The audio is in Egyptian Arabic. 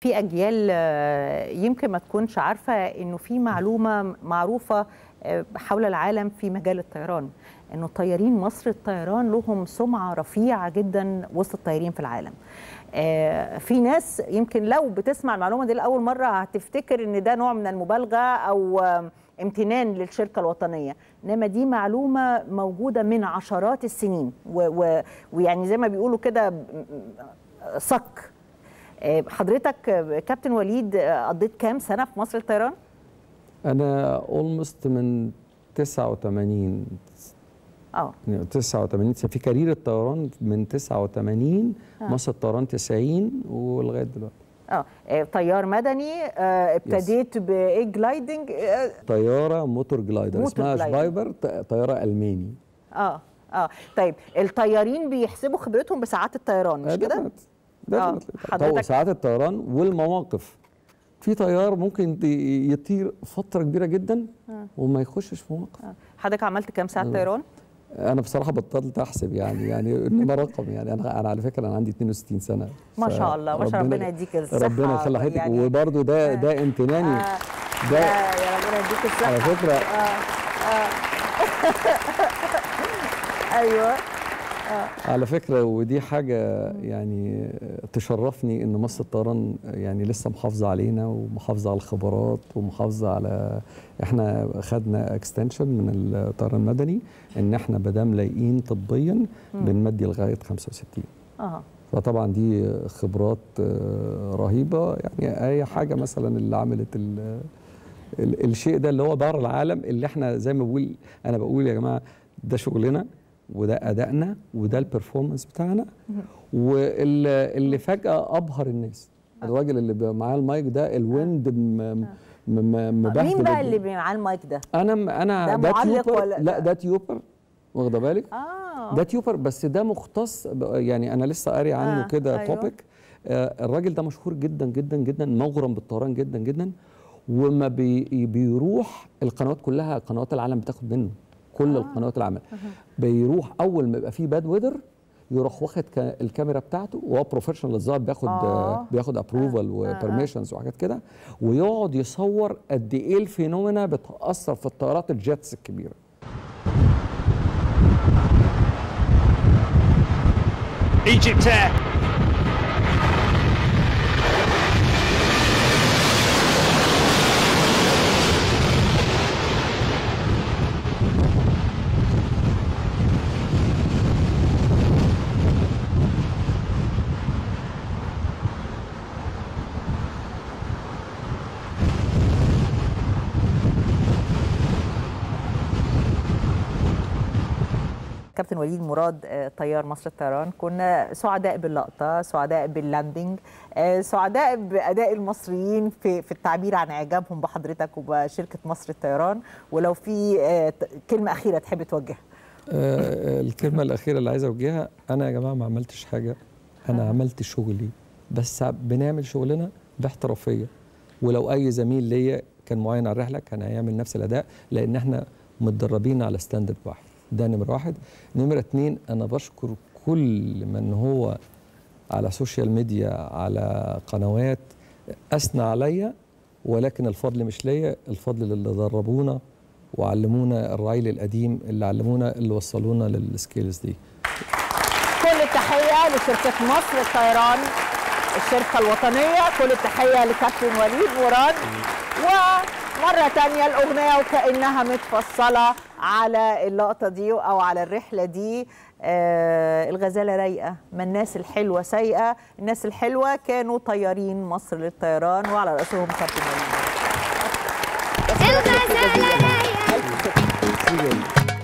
في اجيال آه، يمكن ما تكونش عارفه انه في معلومه معروفه آه، حول العالم في مجال الطيران انه طيارين مصر الطيران لهم سمعه رفيعه جدا وسط الطيارين في العالم آه، في ناس يمكن لو بتسمع المعلومه دي لاول مره هتفتكر ان ده نوع من المبالغه او آه، امتنان للشركه الوطنيه انما دي معلومه موجوده من عشرات السنين و- و- ويعني زي ما بيقولوا كده م- م- صك آه، حضرتك آه، كابتن وليد آه، قضيت كام سنه في مصر الطيران انا اولموست من 89 اه 89 سنة في كارير الطيران من 89 آه. مصر الطيران 90 ولغايه دلوقتي اه آه، طيار مدني آه، ابتديت بايه جلايدنج اه طياره موتور جلايدر موتور اسمها جلايدر. شفايبر ط- طياره الماني اه اه طيب الطيارين بيحسبوا خبرتهم بساعات الطيران مش كده؟ ده آه، حضرتك حضرتك- ساعات الطيران والمواقف في طيار ممكن ت- يطير فتره كبيره جدا آه. وما يخشش في مواقف آه. حضرتك عملت كام ساعه آه. طيران؟ انا بصراحه بطلت احسب يعني يعني انما رقم يعني انا انا على فكره انا عندي 62 سنه ما شاء الله ما شاء الله فربنا- ربنا يديك الصحه ربنا يخلي حضرتك يعني- وبرده ده آه. ده امتناني آه. ده لا، يا ربنا يديك الصحه على فكره اه اه ايوه على فكره ودي حاجه يعني تشرفني ان مصر الطيران يعني لسه محافظه علينا ومحافظه على الخبرات ومحافظه على احنا خدنا اكستنشن من الطيران المدني ان احنا مادام لايقين طبيا بنمدي لغايه 65 اه فطبعا دي خبرات آه، رهيبه يعني اي حاجه مثلا اللي عملت ال ال الشيء ده اللي هو بره العالم اللي احنا زي ما بقول انا بقول يا جماعه ده شغلنا وده ادائنا وده البرفورمانس بتاعنا واللي اللي فجاه ابهر الناس الراجل اللي بيبقى معاه المايك ده الويند م- م- م- مبهدل مين بقى اللي الدنيا. معاه المايك ده؟ انا انا ده معلق تيوبر ولا- لا ده تيوبر واخده بالك اه ده تيوبر بس ده مختص ب- يعني انا لسه قاري عنه آه، كده أيوة. توبيك آه الراجل ده مشهور جدا جدا جدا مغرم بالطيران جدا جدا وما بي بيروح القنوات كلها قنوات العالم بتاخد منه كل آه. آه. القنوات العالم بيروح اول ما يبقى فيه باد ويذر يروح واخد ك- الكاميرا بتاعته وهو بروفيشنال الظاهر بياخد آه. آه. بياخد ابروفال وبرميشنز وحاجات كده ويقعد يصور قد ايه الفينومينا بتاثر في الطيارات الجيتس الكبيره Egypt Air. كابتن وليد مراد آه، طيار مصر الطيران كنا سعداء باللقطه سعداء باللاندنج آه، سعداء باداء المصريين في في التعبير عن اعجابهم بحضرتك وبشركه مصر الطيران ولو في آه، ت- كلمه اخيره تحب توجهها آه، الكلمة الأخيرة اللي عايز أوجهها أنا يا جماعة ما عملتش حاجة أنا آه. عملت شغلي بس بنعمل شغلنا باحترافية ولو أي زميل ليا كان معين على الرحلة كان هيعمل نفس الأداء لأن إحنا متدربين على ستاندرد واحد ده نمرة واحد نمرة اتنين أنا بشكر كل من هو على سوشيال ميديا على قنوات أثنى عليا ولكن الفضل مش ليا الفضل للي دربونا وعلمونا الرعيل القديم اللي علمونا اللي وصلونا للسكيلز دي كل التحيه لشركه مصر الطيران الشركه الوطنيه كل التحيه لكابتن وليد مراد ومره تانية الاغنيه وكانها متفصله على اللقطه دي او على الرحله دي آه الغزاله رايقه ما الناس الحلوه سايقه الناس الحلوه كانوا طيارين مصر للطيران وعلى راسهم كابتن وليد مراد. بس كده، شكراً جزيلاً. ألف شكر. دي جاية.